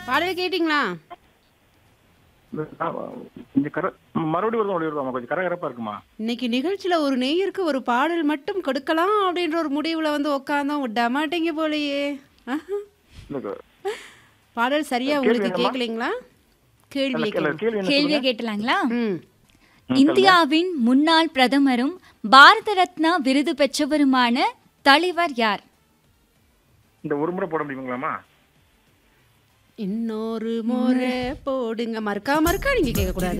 பாடல் கேட்டிங்களா இந்த, ஆ, கொஞ்சம் கர மறுபடியும் ஒரு ஒளி வருவாமா கொஞ்சம் கரகரப்பா இருக்குமா இன்னைக்கு நிகழ்ச்சியில ஒரு நேயருக்கு ஒரு பாடல் மட்டும் கொடுக்கலாம் அப்படின்ற ஒரு முடிவுல வந்து உட்காந்தோம் விட மாட்டீங்க போலயே ஆஹா. இல்ல, பாடல் சரியா கேள்வி உங்களுக்கு என்னம்மா? கேட்கலீங்களா கேள்வியை இல்ல, கேளுங்க கேள்வி என்ன கேள்வியை சொல்லுங்க? கேட்டலாங்களா ம் இந்தியாவின் முன்னாள் பிரதமரும் பாரத ரத்னா விருது பெற்றவருமான தலைவர் யார் இந்த ஒரு முறை போட முடியுங்களாமா இன்னொரு முறை போடுங்க மறுக்கா மறுக்கா நீங்க கேட்க கூடாது